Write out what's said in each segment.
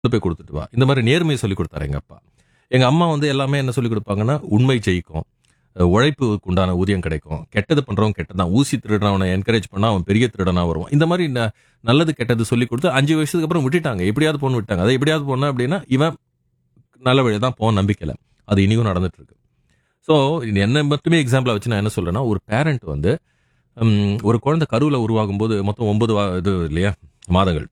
கொண்டு போய் கொடுத்துட்டு வா இந்த மாதிரி நேர்மையை சொல்லி கொடுத்தாரு எங்க அப்பா எங்க அம்மா வந்து எல்லாமே என்ன சொல்லி கொடுப்பாங்கன்னா உண்மை ஜெயிக்கும் அஹ் உழைப்புக்கு உண்டான ஊதியம் கிடைக்கும் கெட்டது பண்றவன் கெட்டதான் ஊசி திருடுறவனை என்கரேஜ் பண்ணா அவன் பெரிய திருடனா வருவான் இந்த மாதிரி ந- நல்லது கெட்டது சொல்லி கொடுத்து அஞ்சு வருஷத்துக்கு அப்புறம் விட்டுட்டாங்க எப்படியாவது பொண்ணு விட்டாங்க அதை எப்படியாவது பொண்ணு அப்படின்னா இவன் நல்ல வழியை தான் போக நம்பிக்கல அது இனியும் நடந்துட்டு இருக்கு ஸோ என்ன மட்டுமே எக்ஸாம்பிளா வச்சு நான் என்ன சொல்றேன்னா ஒரு பேரண்ட் வந்து ம், ஒரு குழந்தை கருவில் உருவாகும் போது மொத்தம் ஒன்பது வா- இது இல்லையா மாதங்கள்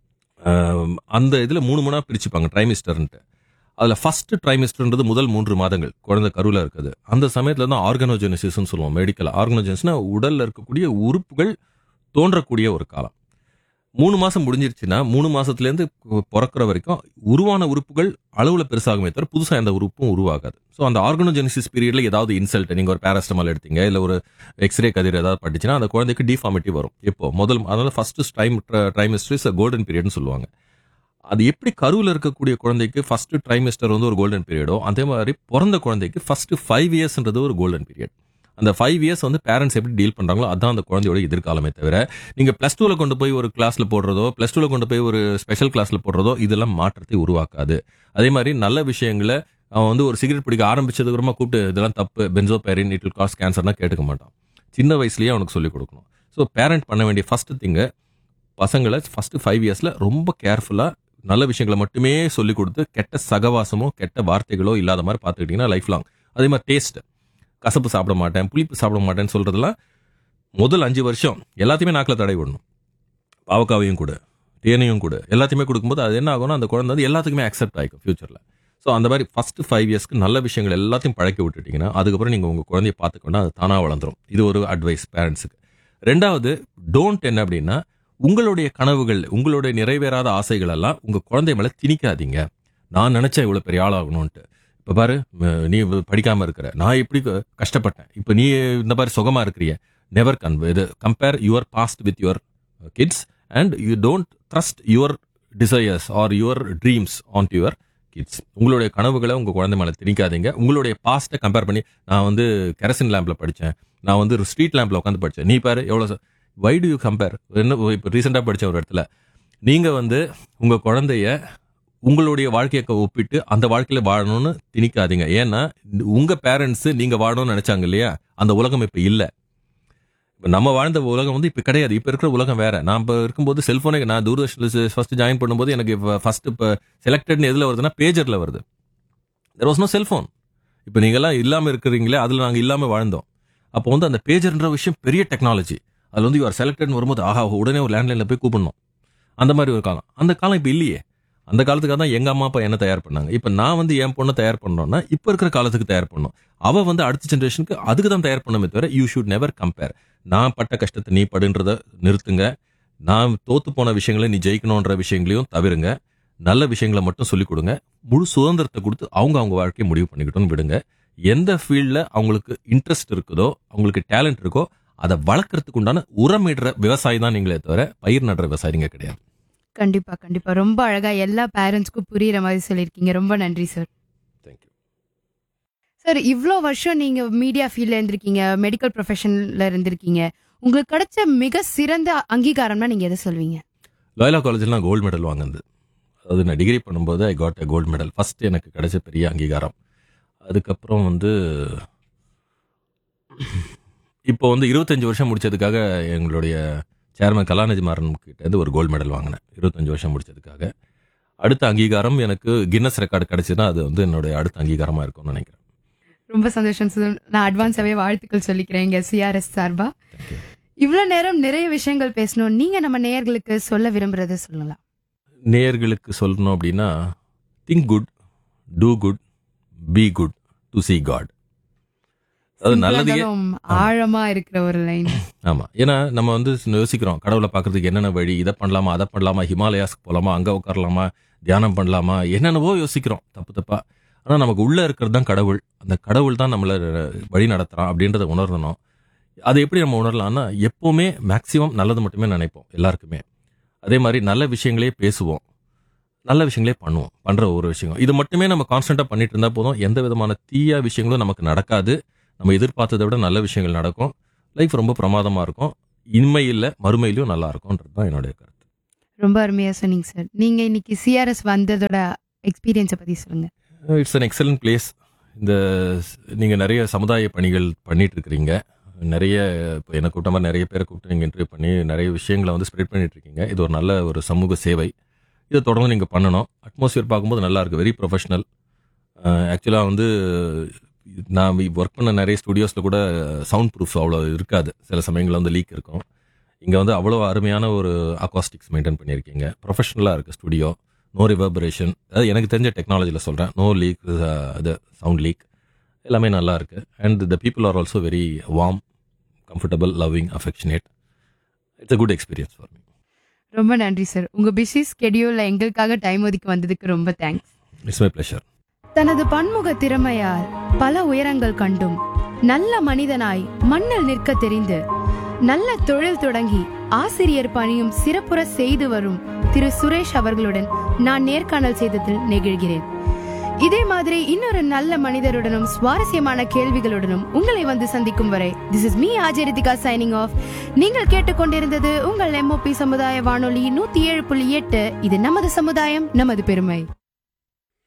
ஆம், அந்த இதில் மூணு மூணா பிரிச்சுப்பாங்க ட்ரைமிஸ்டர்ன்ட்டு அதில் ஃபர்ஸ்ட் ட்ரைமிஸ்டர்ன்றது முதல் மூன்று மாதங்கள் குழந்தை கருவில் இருக்குது அந்த சமயத்தில் தான் ஆர்கனோஜெனிசிஸ்னு சொல்லுவோம் மெடிக்கல் ஆர்கனோஜெனிஸ்னா உடல்ல இருக்கக்கூடிய உறுப்புகள் தோன்றக்கூடிய ஒரு காலம் மூணு மாசம் முடிஞ்சிருச்சுன்னா மூணு மாசத்துலேருந்து பிறக்கிற வரைக்கும் உருவான உறுப்புகள் அளவுல பெருசாகுமே தவிர புதுசாக எந்த உறுப்பும் உருவாகாது ஸோ அந்த ஆர்கனோஜெனிசிஸ் பீரியட்ல ஏதாவது இன்சல்ட் நீங்க ஒரு பேராஸ்டமால் எடுத்தீங்க இல்லை ஒரு எக்ஸ்ரே கதிர் ஏதாவது பட்டுச்சுன்னா அந்த குழந்தைக்கு டிஃபார்மிட்டி வரும் இப்போ முதல் அதனால first time trimester is golden பீரியட்னு சொல்லுவாங்க அது எப்படி கருவில் இருக்கக்கூடிய குழந்தைக்கு ஃபர்ஸ்ட் ட்ரைமிஸ்டர் வந்து ஒரு கோல்டன் பீரியடோ அதே மாதிரி பிறந்த குழந்தைக்கு ஃபர்ஸ்ட் ஃபைவ் இயர்ஸ்ன்றது ஒரு கோல்டன் பீரியட் அந்த ஃபைவ் இயர்ஸ் வந்து பேரண்ட்ஸ் எப்படி டீல் பண்றாங்களோ அதான் அந்த குழந்தையோட எதிர்காலமே தவிர நீங்க பிளஸ் டூல கொண்டு போய் ஒரு கிளாஸ்ல போடுறதோ பிளஸ் டூல கொண்டு போய் ஒரு ஸ்பெஷல் கிளாஸ்ல போடுறதோ இதெல்லாம் மாற்றத்தை உருவாக்காது அதே மாதிரி நல்ல விஷயங்களை அவன் வந்து ஒரு சிகரெட் பிடிக்க ஆரம்பிச்சதுக்கு அப்புறமா கூப்பிட்டு இதெல்லாம் தப்பு பென்சோ பேரின் இட் காஸ் கேன்சர்னா கேட்டுக்க மாட்டான் சின்ன வயசுலயே அவனுக்கு சொல்லிக் கொடுக்கணும் ஸோ பேரண்ட் பண்ண வேண்டிய ஃபர்ஸ்ட் திங்க பசங்களை ஃபர்ஸ்ட் ஃபைவ் இயர்ஸ்ல ரொம்ப கேர்ஃபுல்லா நல்ல விஷயங்களை மட்டுமே சொல்லிக் கொடுத்து கெட்ட சகவாசமோ கெட்ட வார்த்தைகளோ இல்லாத மாதிரி பார்த்துக்கிட்டிங்கன்னா லைஃப் லாங் அதே மாதிரி டேஸ்ட் கசப்பு சாப்பிட மாட்டேன் புளிப்பு சாப்பிட மாட்டேன்னு சொல்றதெல்லாம் முதல் அஞ்சு வருஷம் எல்லாத்தையுமே நாக்கில் தடை விடணும் பாவக்காவையும் கூட தேனையும் கூட எல்லாத்தையுமே கொடுக்கும்போது அது என்ன ஆகும்னா அந்த குழந்தை வந்து எல்லாத்துக்குமே அக்செப்ட் ஆகிக்கும் ஃபியூச்சரில் ஸோ அந்த மாதிரி ஃபர்ஸ்ட் ஃபைவ் இயர்ஸ்க்கு நல்ல விஷயங்கள் எல்லாத்தையும் பழக்கி விட்டுட்டீங்கன்னா அதுக்கப்புறம் நீங்கள் உங்கள் குழந்தைய பார்த்துக்கணும் அது தானாக வளர்ந்துரும் இது ஒரு அட்வைஸ் பேரண்ட்ஸுக்கு ரெண்டாவது டோன்ட் என்ன அப்படின்னா உங்களுடைய கனவுகள் உங்களுடைய நிறைவேறாத ஆசைகள் எல்லாம் உங்கள் குழந்தை மேலே திணிக்காதீங்க நான் நினைச்சேன் இவ்வளோ பெரிய ஆளாகணும்ன்ட்டு இப்போ பாரு ம- நீ படிக்காமல் இருக்கிற நான் எப்படி க- கஷ்டப்பட்டேன் இப்போ நீ இந்த மாதிரி சுகமாக இருக்கிறிய நெவர் கன் இது compare your past with your kids and you don't trust your desires or your dreams on your kids உங்களுடைய கனவுகளை உங்கள் குழந்தை மேலே திணிக்காதீங்க உங்களுடைய பாஸ்ட்டை கம்பேர் பண்ணி நான் வந்து கெரசின் லேம்ப்ல படித்தேன் நான் வந்து ஸ்ட்ரீட் லேம்ப்ல உட்காந்து படித்தேன் நீ பாரு எவ்வளோ வை டு யூ கம்பேர் என்ன இப்போ ரீசெண்டாக படிச்ச ஒரு இடத்துல நீங்கள் வந்து உங்கள் குழந்தைய உங்களுடைய வாழ்க்கையை ஒப்பிட்டு அந்த வாழ்க்கையில வாழணும்னு திணிக்காதீங்க ஏன்னா உங்க பேரண்ட்ஸ் நீங்க வாழணும்னு நினைச்சாங்க இல்லையா அந்த உலகம் இப்ப இல்ல இப்ப நம்ம வாழ்ந்த உலகம் வந்து இப்ப கிடையாது இப்ப இருக்கிற உலகம் வேற நான் இப்ப இருக்கும்போது செல்போனே நான் தூர்தர்ஷன்ல ஃபர்ஸ்ட் ஜாயின் பண்ணும்போது எனக்கு ஃபர்ஸ்ட் இப்ப செலக்டட்னு எதுல வருதுன்னா பேஜர்ல வருது தெர் வாஸ் நோ செல்போன் இப்ப நீங்க எல்லாம் இல்லாம இருக்கிறீங்களே அதுல நாங்க இல்லாம வாழ்ந்தோம் அப்போ வந்து அந்த பேஜர்ன்ற விஷயம் பெரிய டெக்னாலஜி அதுல வந்து யூஆர் செலக்டட்னு வரும்போது ஆஹா உடனே ஒரு லேண்ட்லைன்ல போய் கூப்பிடணும் அந்த மாதிரி ஒரு காலம் அந்த காலம் இப்ப இல்லையே அந்த காலத்துக்காக தான் எங்க அம்மா அப்பா என்ன தயார் பண்ணாங்க இப்ப நான் வந்து என் பொண்ணை தயார் பண்றோம்னா இப்ப இருக்கிற காலத்துக்கு தயார் பண்ணணும் அவ வந்து அடுத்த ஜென்ரேஷனுக்கு அதுக்கு தான் தயார் பண்ணமே தவிர யூ ஷுட் நெவர் கம்பேர் நான் பட்ட கஷ்டத்தை நீ படுன்றத நிறுத்துங்க நான் தோத்து போன விஷயங்களை நீ ஜெயிக்கணுன்ற விஷயங்களையும் தவிருங்க நல்ல விஷயங்களை மட்டும் சொல்லிக் கொடுங்க முழு சுதந்திரத்தை கொடுத்து அவங்க அவங்க வாழ்க்கையை முடிவு பண்ணிக்கிட்டோம்னு விடுங்க எந்த ஃபீல்டில் அவங்களுக்கு இன்ட்ரெஸ்ட் இருக்குதோ அவங்களுக்கு டேலண்ட் இருக்கோ அதை வளர்க்கறதுக்கு உண்டான உரமிடுற விவசாயி தான் நீங்களே தவிர பயிர் நடுற விவசாயிங்க கிடையாது கண்டிப்பா கண்டிப்பா ரொம்ப அழகா எல்லா பேரண்ட்ஸ்க்கும் புரியுற மாதிரி சொல்லியிருக்கீங்க ரொம்ப நன்றி சார் தேங்க்யூ சார் இவ்வளோ வருஷம் நீங்க மீடியா ஃபீல்ட்ல இருந்திருக்கீங்க மெடிக்கல் ப்ரொஃபஷன்ல இருந்திருக்கீங்க உங்களுக்கு கிடைச்ச மிக சிறந்த அங்கீகாரம்னா நீங்க எதை சொல்வீங்க லாயலா காலேஜில் நான் கோல்டு மெடல் வாங்கினது அது நான் டிகிரி பண்ணும்போது I got a gold medal first எனக்கு கிடைச்ச பெரிய அங்கீகாரம் அதுக்கப்புறம் வந்து இப்போ வந்து இருபத்தஞ்சு வருஷம் முடிச்சதுக்காக எங்களுடைய சேர்மன் கலாநிதி மாறன் கிட்ட இருந்து ஒரு கோல்டு மெடல் வாங்கினேன் இருபத்தஞ்சு வருஷம் முடிச்சதுக்காக அடுத்த அங்கீகாரம் எனக்கு கின்னஸ் ரெக்கார்டு கிடைச்சுன்னா அது வந்து என்னுடைய அடுத்த அங்கீகாரமா இருக்கும்னு நினைக்கிறேன் ரொம்ப சந்தோஷம் சார் நான் அட்வான்ஸாவே வாழ்த்துக்கள் சொல்லிக்கிறேன் இங்க சிஆர்எஸ் சார்பா Thank you. இவ்வளவு நேரம் நிறைய விஷயங்கள் பேசணும் நீங்க நம்ம நேயர்களுக்கு சொல்ல விரும்புறதை சொல்லலாம் நேயர்களுக்கு சொல்லணும் அப்படின்னா think good do good be good to see God அது Simple-ஆ நல்லதையே இருந்தாலும் ஆழமா இருக்கிற ஒரு லைன் ஆமா ஏன்னா நம்ம வந்து யோசிக்கிறோம் கடவுளை பார்க்கறதுக்கு என்னென்ன வழி இதை பண்ணலாமா அதை பண்ணலாமா ஹிமாலயாஸ்க்கு போலாமா அங்க உட்காரலாமா தியானம் பண்ணலாமா என்னென்னவோ யோசிக்கிறோம் தப்பு தப்பா ஆனா நமக்கு உள்ள இருக்கிறது தான் கடவுள் அந்த கடவுள் தான் நம்மள வழி நடத்துறான் அப்படின்றத உணரணும் அதை எப்படி நம்ம உணரலாம்னா எப்பவுமே மேக்சிமம் நல்லது மட்டுமே நினைப்போம் எல்லாருக்குமே அதே மாதிரி நல்ல விஷயங்களே பேசுவோம் நல்ல விஷயங்களே பண்ணுவோம் பண்ற ஒரு விஷயம் இது மட்டுமே நம்ம கான்ஸ்டன்டா பண்ணிட்டு இருந்தா போதும் எந்த விதமான தீய விஷயங்களும் நமக்கு நடக்காது நம்ம எதிர்பார்த்ததை விட நல்ல விஷயங்கள் நடக்கும் லைஃப் ரொம்ப பிரமாதமா இருக்கும் இன்மையில் மறுமையிலும் நல்லா இருக்கும்ன்றது தான் என்னுடைய கருத்து ரொம்ப அருமையா சொன்னீங்க சார் நீங்க இன்னைக்கு சிஆர்எஸ் வந்ததோட எக்ஸ்பீரியன்ஸை பத்தி சொல்லுங்க இட்ஸ் அன் எக்ஸலண்ட் பிளேஸ் இந்த ஸ்- நீங்க நிறைய சமுதாய பணிகள் பண்ணிட்டு இருக்கிறீங்க நிறைய இப்போ எனக்கு கூட்ட மாதிரி நிறைய பேரை கூப்பிட்டு நீங்கள் இன்டர்வியூ பண்ணி நிறைய விஷயங்களை வந்து ஸ்ப்ரெட் பண்ணிட்டு இருக்கீங்க இது ஒரு நல்ல ஒரு சமூக சேவை இதை தொடர்ந்து நீங்கள் பண்ணணும் அட்மாஸ்பியர் பார்க்கும்போது நல்லா இருக்கு வெரி ப்ரொஃபஷனல் ஆக்சுவலாக வந்து நான் ஒர்க் பண்ண நிறைய ஸ்டுடியோஸில் கூட சவுண்ட் ப்ரூஃப் அவ்வளோ இருக்காது சில சமயங்களில் வந்து லீக் இருக்கும் இங்கே வந்து அவ்வளோ அருமையான ஒரு அக்காஸ்டிக்ஸ் மெயின்டைன் பண்ணியிருக்கீங்க ப்ரொஃபஷனலாக இருக்குது ஸ்டுடியோ நோ ரிவர்பரேஷன் அதாவது எனக்கு தெரிஞ்ச டெக்னாலஜியில் சொல்கிறேன் நோ லீக் அது சவுண்ட் லீக் எல்லாமே நல்லா இருக்கு and the people are also very warm comfortable loving affectionate it's a good experience for me ரொம்ப நன்றி சார் உங்க பிஸி ஸ்கெடியூல்ல எங்களுக்காக டைம் ஒதுக்கி வந்ததுக்கு ரொம்ப தேங்க்ஸ் இட்ஸ் மை ப்ளஷர் தனது பன்முக திறமையால் பல உயரங்கள் கண்டும் நல்ல மனிதனாய் மண்ணில் நிற்க தெரிந்து நல்ல தொழில் தொடங்கி ஆசிரியர் பணியும் சிறப்புற செய்து வரும் திரு சுரேஷ் அவர்களுடன் நான் நேர்காணல் செய்ததில் நெகிழ்கிறேன் இதே மாதிரி இன்னொரு நல்ல மனிதருடனும் சுவாரஸ்யமான கேள்விகளுடனும் உங்களை வந்து சந்திக்கும் வரை this is me Ajarithika signing off நீங்கள் கேட்டுக்கொண்டிருந்தது உங்கள் எம்ஓபி சமுதாய வானொலி நூத்தி ஏழு புள்ளி எட்டு இது நமது சமுதாயம் நமது பெருமை